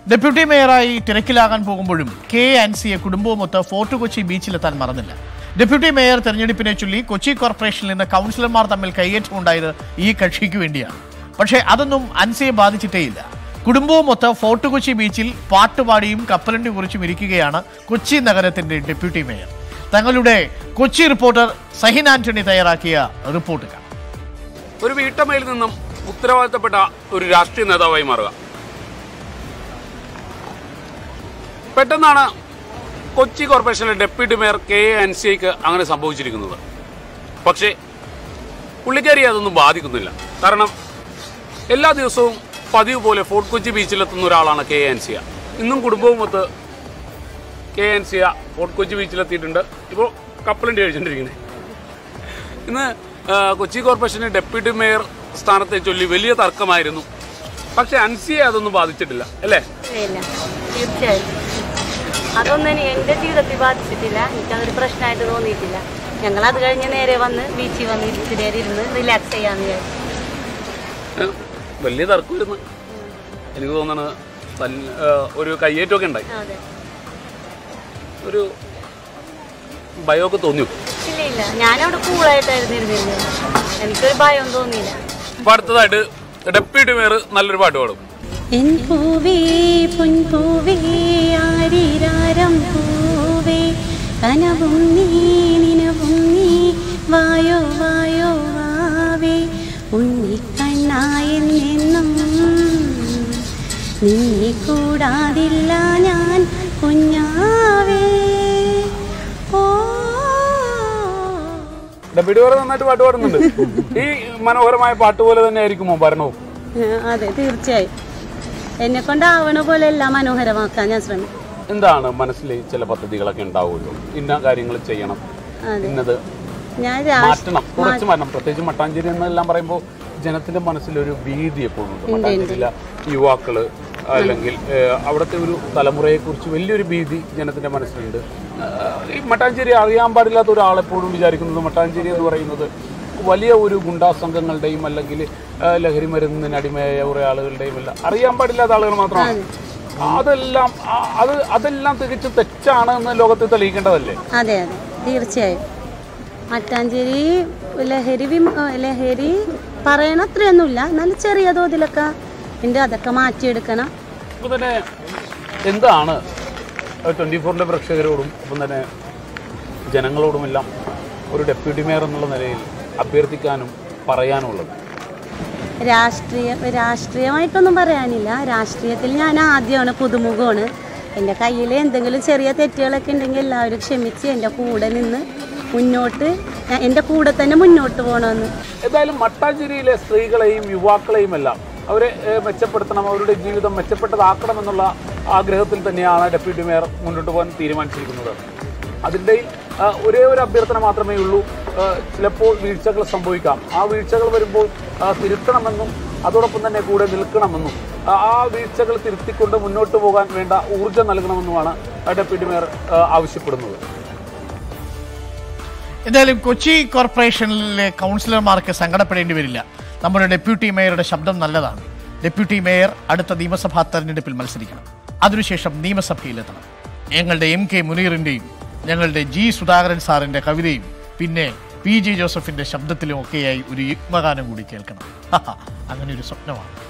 deputy മേയറായി തിരക്കിലാകാൻ പോകുമ്പോഴും കെ ആൻസിയെ കുടുംബവുമൊത്ത് ഫോർട്ട് കൊച്ചി ബീച്ചിലെത്താൻ മറന്നില്ല ഡെപ്യൂട്ടി മേയർ തെരഞ്ഞെടുപ്പിനെ ചൊല്ലി കൊച്ചി കോർപ്പറേഷനിൽ നിന്ന് കൗൺസിലർമാർ തമ്മിൽ കയ്യേറ്റമുണ്ടായത് ഈ കക്ഷിക്ക് വേണ്ടിയാണ് പക്ഷേ അതൊന്നും അൻസിയെ ബാധിച്ചിട്ടേയില്ല കുടുംബവുമൊത്ത് ഫോർട്ട് കൊച്ചി ബീച്ചിൽ പാട്ടുപാടിയും കപ്പലണ്ടി കുറിച്ചും ഇരിക്കുകയാണ് കൊച്ചി നഗരത്തിന്റെ ഡെപ്യൂട്ടി മേയർ തങ്ങളുടെ കൊച്ചി റിപ്പോർട്ടർ സഹിൻ ആന്റണി തയ്യാറാക്കിയ റിപ്പോർട്ട് കാണാം ഒരു വീട്ടമ്മയിൽ നിന്നും ഉത്തരവാദിത്തപ്പെട്ട ഒരു രാഷ്ട്രീയ നേതാവായി മാറുക പെട്ടെന്നാണ് കൊച്ചി കോർപ്പറേഷനിലെ ഡെപ്യൂട്ടി മേയർ കെ എ അൻസിയയ്ക്ക് അങ്ങനെ സംഭവിച്ചിരിക്കുന്നത് പക്ഷേ പുള്ളിക്കാരി അതൊന്നും ബാധിക്കുന്നില്ല കാരണം എല്ലാ ദിവസവും പതിവ് പോലെ ഫോർട്ട് കൊച്ചി ബീച്ചിലെത്തുന്ന ഒരാളാണ് കെ എ അൻസിയ ഇന്നും കുടുംബവുമൊത്ത് കെ എൻ സിയ ഫോർട്ട് കൊച്ചി ബീച്ചിലെത്തിയിട്ടുണ്ട് ഇപ്പോൾ കപ്പലണ്ടി കഴിച്ചിട്ടിരിക്കുന്നത് ഇന്ന് ആ, കൊച്ചി കോർപ്പറേഷന് ഡെപ്യൂട്ടി മേയർ സ്ഥാനത്തെ ചൊല്ലി വലിയ തർക്കമായിരുന്നു പക്ഷെ അൻസിയെ അതൊന്നും ബാധിച്ചിട്ടില്ല അല്ലേ ഇല്ല തീർച്ചയായും അതൊന്നും എനി- എൻ്റെ ജീവിതത്തിൽ ബാധിച്ചിട്ടില്ല എനിക്കതൊരു പ്രശ്നമായിട്ട് തോന്നിയിട്ടില്ല ഞങ്ങൾ അത് കഴിഞ്ഞ് നേരെ വന്ന് ബീച്ചിൽ വന്ന് ഇച്ചിരി നേരം ഇരുന്ന് റിലാക്സ് ചെയ്യാന്ന് വിചാരിച്ചു ഏ, വലിയ തർക്കമായിരുന്നു എനിക്ക് തോന്നണത് തല്ല്- ആ, ഒരു കയ്യേറ്റമൊക്കെ ഉണ്ടായി അതെ ഒരു ഭയമൊക്കെ തോന്നിയോ ഇല്ല ഇല്ല ഞാനവിടെ കൂളായിട്ടായിരുന്നു ഇരുന്നിരുന്നത് എനിക്കൊരു ഭയം തോന്നിയില്ല അപ്പൊ അടുത്തതായിട്ട് ഡെപ്യൂട്ടി മേയർ നല്ലൊരു പാട്ട് പാടും എൻ പൂവേ പൊൻപൂവേ ആരിരാരം പൂവേ കനവും നീ നിനവും നീ വായോ വായോ വാവേ ഉണ്ണിക്കണ്ണായെന്നെന്നും നിന്നെ കൂടാതില്ല ഞാൻ കുഞ്ഞാവേ ഓ ഡെപ്യൂട്ടി മേയർ നന്നായിട്ട് പാട്ട് പാടുന്നുണ്ട് ഈ മനോഹരമായ പാട്ട് പോലെ തന്നെ ആയിരിക്കുമോ ഭരണവും അതെ തീർച്ചയായും എന്നെ കൊണ്ടാവണ പോലെ എല്ലാം മനോഹരമാക്കാൻ ഞാൻ ശ്രമിക്കും എന്താണ് മനസ്സിൽ ചില പദ്ധതികളൊക്കെ ഉണ്ടാവുമല്ലോ ഇന്ന കാര്യങ്ങൾ ചെയ്യണം അതെ ഇന്നത് ഞാൻ രാഷ്ട്രീയ മാറ്റണം കുറച്ച് മാറ്റണം പ്രത്യേകിച്ച് മട്ടാഞ്ചേരി എന്നെല്ലാം പറയുമ്പോൾ ജനത്തിന്റെ മനസ്സിലൊരു ഭീതി എപ്പോഴും ഉണ്ട് മട്ടാഞ്ചേരിയിലെ യുവാക്കള് അല്ലെങ്കിൽ ഏഹ്, അവിടുത്തെ ഒരു തലമുറയെ കുറിച്ച് വലിയൊരു ഭീതി ജനത്തിന്റെ മനസ്സിലുണ്ട് ഏഹ്, ഈ മട്ടാഞ്ചേരി അറിയാൻ പാടില്ലാത്ത ഒരാളെപ്പോഴും വിചാരിക്കുന്നത് മട്ടാഞ്ചേരി എന്ന് പറയുന്നത് വലിയ ഒരു ഗുണ്ടാ സംഘങ്ങളുടെയും അല്ലെങ്കിൽ ഏഹ്, ലഹരി മരുന്നിന് അടിമയായ കുറേ ആളുകളുടെയും എല്ലാം അറിയാൻ പാടില്ലാത്ത ആളുകൾ മാത്രമാണ് അതെല്ലാം ആ- അത് അതെല്ലാം തികച്ചും തെറ്റാണ് എന്ന് ലോകത്തെ തെളിയിക്കേണ്ടതല്ലേ അതെ അതെ തീർച്ചയായും മട്ടാഞ്ചേരി ലഹരി വിമ ലഹരി പറയണ അത്രയൊന്നുമില്ല എന്നാലും ചെറിയ തോതിലൊക്കെ ഉണ്ട് അതൊക്കെ മാറ്റിയെടുക്കണം ഇപ്പൊ തന്നെ എന്താണ് ട്വന്റി ഫോറിന്റെ പ്രേക്ഷകരോടും ഒപ്പം തന്നെ ജനങ്ങളോടുമെല്ലാം ഒരു ഡെപ്യൂട്ടി മേയർ എന്നുള്ള നിലയിൽ അഭ്യർത്ഥിക്കാനും പറയാനും ഉള്ളത് രാഷ്ട്രീയ രാഷ്ട്രീയമായിട്ടൊന്നും പറയാനില്ല രാഷ്ട്രീയത്തിൽ ഞാൻ ആദ്യമാണ് പുതുമുഖമാണ് എൻ്റെ കയ്യിൽ എന്തെങ്കിലും ചെറിയ തെറ്റുകളൊക്കെ ഉണ്ടെങ്കിൽ എല്ലാവരും ക്ഷമിച്ച് എൻ്റെ കൂടെ നിന്ന് മുന്നോട്ട് ഞാൻ- എൻ്റെ കൂടെ തന്നെ മുന്നോട്ട് പോകണമെന്ന് എന്തായാലും മട്ടാഞ്ചേരിയിലെ സ്ത്രീകളെയും യുവാക്കളെയും എല്ലാം അവരെ ഏഹ്, മെച്ചപ്പെടുത്തണം അവരുടെ ജീവിതം മെച്ചപ്പെട്ടതാക്കണം എന്നുള്ള ആഗ്രഹത്തിൽ തന്നെയാണ് ഡെപ്യൂട്ടി മേയർ മുന്നോട്ട് പോകാൻ തീരുമാനിച്ചിരിക്കുന്നത് അതിൻ്റെ ആ, ഒരേ ഒരു അഭ്യർത്ഥന മാത്രമേ ഉള്ളൂ ആ, ചിലപ്പോൾ വീഴ്ചകൾ സംഭവിക്കാം ആ വീഴ്ചകൾ വരുമ്പോൾ ആ, തിരുത്തണമെന്നും അതോടൊപ്പം തന്നെ കൂടെ നിൽക്കണമെന്നും ആ, ആ വീഴ്ചകൾ തിരുത്തിക്കൊണ്ട് മുന്നോട്ട് പോകാൻ വേണ്ട ഊർജ്ജം നൽകണമെന്നുമാണ് ആ, ഡെപ്യൂട്ടി മേയർ ആ, ആവശ്യപ്പെടുന്നത് എന്തായാലും കൊച്ചി കോർപ്പറേഷനിലെ കൗൺസിലർമാർക്ക് സങ്കടപ്പെടേണ്ടി വരില്ല നമ്മുടെ ഡെപ്യൂട്ടി മേയറുടെ ശബ്ദം നല്ലതാണ് ഡെപ്യൂട്ടി മേയർ അടുത്ത നിയമസഭാ തെരഞ്ഞെടുപ്പിൽ മത്സരിക്കണം അതിനുശേഷം നിയമസഭയിലെത്തണം ഞങ്ങളുടെ എം കെ മുനീറിൻ്റെയും ഞങ്ങളുടെ ജി സുധാകരൻ സാറിൻ്റെ കവിതയും പിന്നെ പി ജെ ജോസഫിൻ്റെ ശബ്ദത്തിലും ഒക്കെയായി ഒരു യുഗ്മഗാനം കൂടി കേൾക്കണം അങ്ങനെ ഒരു സ്വപ്നമാണ്